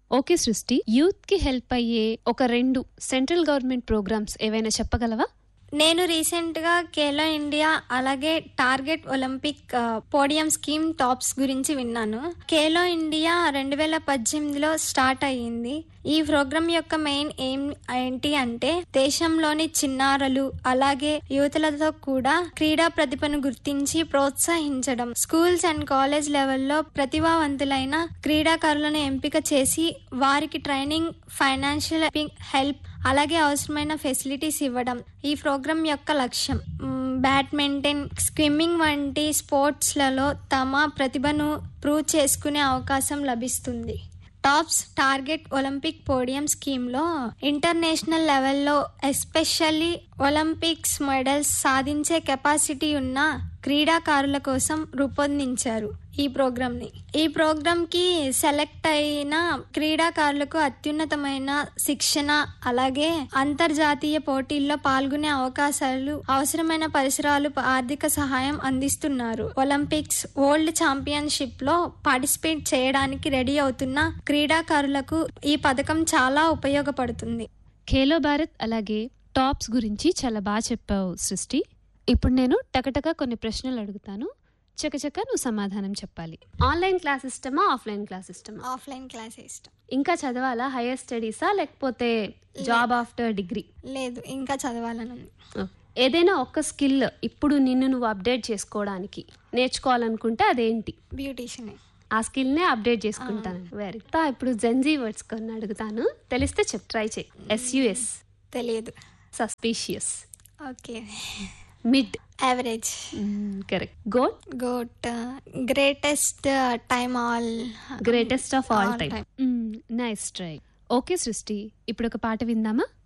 okay సృష్టి youth కి help అయ్యే ఒక రెండు సెంట్రల్ గవర్నమెంట్ ప్రోగ్రామ్స్ ఏవైనా చెప్పగలవా నేను రీసెంట్ గా ఖేలో ఇండియా అలాగే టార్గెట్ ఒలింపిక్ ఆ, పోడియం స్కీమ్ టాప్స్ గురించి విన్నాను ఖేలో ఇండియా రెండు వేల పద్దెనిమిదిలో స్టార్ట్ అయ్యింది ఈ ప్రోగ్రాం యొక్క మెయిన్ ఎయిమ్ ఏంటి అంటే దేశంలోని చిన్నారులు అలాగే యువతులతో కూడా క్రీడా ప్రతిభను గుర్తించి ప్రోత్సహించడం స్కూల్స్ అండ్ కాలేజ్ లెవెల్లో ప్రతిభావంతులైన క్రీడాకారులను ఎంపిక చేసి వారికి ట్రైనింగ్ ఫైనాన్షియల్ హెల్ప్ అలాగే అవసరమైన ఫెసిలిటీస్ ఇవ్వడం ఈ ప్రోగ్రాం యొక్క లక్ష్యం మ్, బ్యాడ్మింటన్ స్విమ్మింగ్ వంటి స్పోర్ట్స్లలో తమ ప్రతిభను ప్రూవ్ చేసుకునే అవకాశం లభిస్తుంది టాప్స్ టార్గెట్ ఒలింపిక్ పోడియం స్కీమ్లో ఇంటర్నేషనల్ లెవెల్లో ఎస్పెషల్లీ ఒలింపిక్స్ మెడల్స్ సాధించే కెపాసిటీ ఉన్న క్రీడాకారుల కోసం రూపొందించారు ఈ ప్రోగ్రామ్ ని ఈ ప్రోగ్రామ్ కి సెలెక్ట్ అయిన క్రీడాకారులకు అత్యున్నతమైన శిక్షణ అలాగే అంతర్జాతీయ పోటీల్లో పాల్గొనే అవకాశాలు అవసరమైన పరిసరాలు ఆర్థిక సహాయం అందిస్తున్నారు ఒలింపిక్స్ వరల్డ్ ఛాంపియన్షిప్ లో పార్టిసిపేట్ చేయడానికి రెడీ అవుతున్న క్రీడాకారులకు ఈ పథకం చాలా ఉపయోగపడుతుంది ఖేలో భారత్ అలాగే టాప్స్ గురించి చాలా బాగా చెప్పావు సృష్టి ఇప్పుడు నేను టకటక కొన్ని ప్రశ్నలు అడుగుతాను చకచక నువ్వు సమాధానం చెప్పాలి ఆన్లైన్ క్లాస్ ఇష్టమా ఆఫ్లైన్ క్లాస్ ఇష్టమా ఆఫ్లైన్ క్లాస్ ఇష్టం ఇంకా చదవాలా హైయర్ స్టడీసా లేకపోతే జాబ్ ఆఫ్టర్ డిగ్రీ లేదు ఇంకా చదవాలని ఉంది ఏదైనా ఒక్క స్కిల్ ఇప్పుడు నిన్ను నువ్వు అప్డేట్ చేసుకోవడానికి నేర్చుకోవాలనుకుంటే అదేంటి బ్యూటీషియన్ ఆ స్కిల్నే అప్డేట్ చేసుకుంటాను వెరీ తా ఇప్పుడు జెన్జీ వర్డ్స్ కొన్ని అడుగుతాను తెలిస్తే చెప్ ట్రై చేయి ఎస్యుఎస్ తెలియదు suspicious okay mid average correct GOAT GOAT greatest time all greatest of all All time nice try okay Srishti ఇప్పుడు ఒక పాట విందామా